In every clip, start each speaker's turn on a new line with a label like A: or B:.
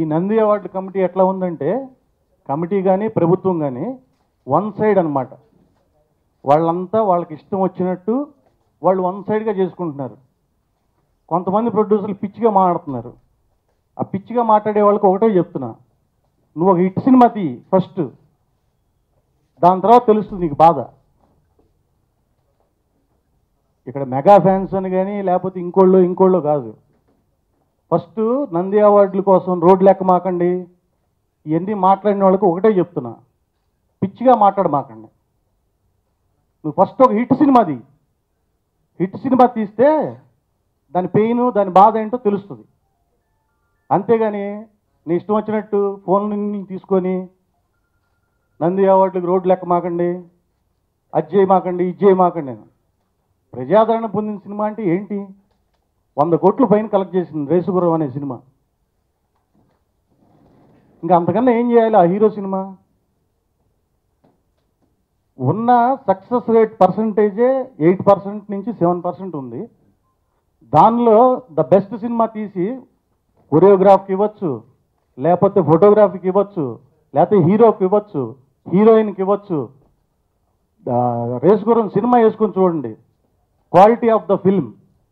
A: ఈ Nandi award committee ఎట్లా ఉందంటే కమిటీ కానీ ప్రభుత్వం కానీ వన్ సైడ్ అన్నమాట వాళ్ళంతా వాళ్ళకి ఇష్టం వచ్చినట్టు వాళ్ళు వన్ సైడ్గా చేసుకుంటున్నారు కొంతమంది ప్రొడ్యూసర్లు పిచ్చిగా మాట్లాడుతున్నారు ఆ పిచ్చిగా మాట్లాడే వాళ్ళకి ఒకటే చెప్తున్నా నువ్వు ఒక హిట్ సినిమా తీ ఫస్ట్ దాని తర్వాత తెలుస్తుంది నీకు బాధ ఇక్కడ మెగా ఫ్యాన్స్ అని కానీ లేకపోతే ఇంకోళ్ళు ఇంకోళ్ళు కాదు ఫస్ట్ నంది అవార్డుల కోసం రోడ్లు లెక్క మాకండి ఇవన్నీ మాట్లాడిన వాళ్ళకి ఒకటే చెప్తున్నా పిచ్చిగా మాట్లాడమాకండి నువ్వు ఫస్ట్ ఒక హిట్ సినిమాది హిట్ సినిమా తీస్తే దాని పెయిన్ దాని బాధ ఏంటో తెలుస్తుంది అంతేగాని నీ ఇష్టం వచ్చినట్టు ఫోన్లు తీసుకొని నంది అవార్డులకు రోడ్లు లెక్క మాకండి అది చేయమాకండి ఇది చేయమాకండి నేను ప్రజాదరణ పొందిన సినిమా అంటే ఏంటి వంద కోట్లు పైన కలెక్ట్ చేసింది రేసుగురం అనే సినిమా ఇంకా అంతకన్నా ఏం చేయాలి ఆ హీరో సినిమా ఉన్న సక్సెస్ రేట్ పర్సంటేజే ఎయిట్ పర్సెంట్ నుంచి సెవెన్ పర్సెంట్ ఉంది దానిలో ద బెస్ట్ సినిమా తీసి కొరియోగ్రాఫ్కి ఇవ్వచ్చు లేకపోతే ఫోటోగ్రఫీకి ఇవ్వచ్చు లేకపోతే హీరోకి ఇవ్వచ్చు హీరోయిన్కి ఇవ్వచ్చు ఆ, రేసుగురం సినిమా వేసుకొని చూడండి క్వాలిటీ ఆఫ్ ద ఫిల్మ్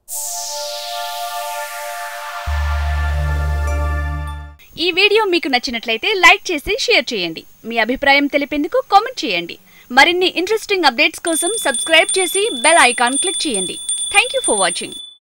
B: ఈ వీడియో మీకు నచ్చినట్లయితే లైక్ చేసి షేర్ చేయండి మీ అభిప్రాయం తెలిపేందుకు కామెంట్ చేయండి మరిన్ని ఇంట్రెస్టింగ్ అప్డేట్స్ కోసం సబ్స్క్రైబ్ చేసి బెల్ ఐకాన్ క్లిక్ చేయండి థ్యాంక్ యూ ఫర్ వాచింగ్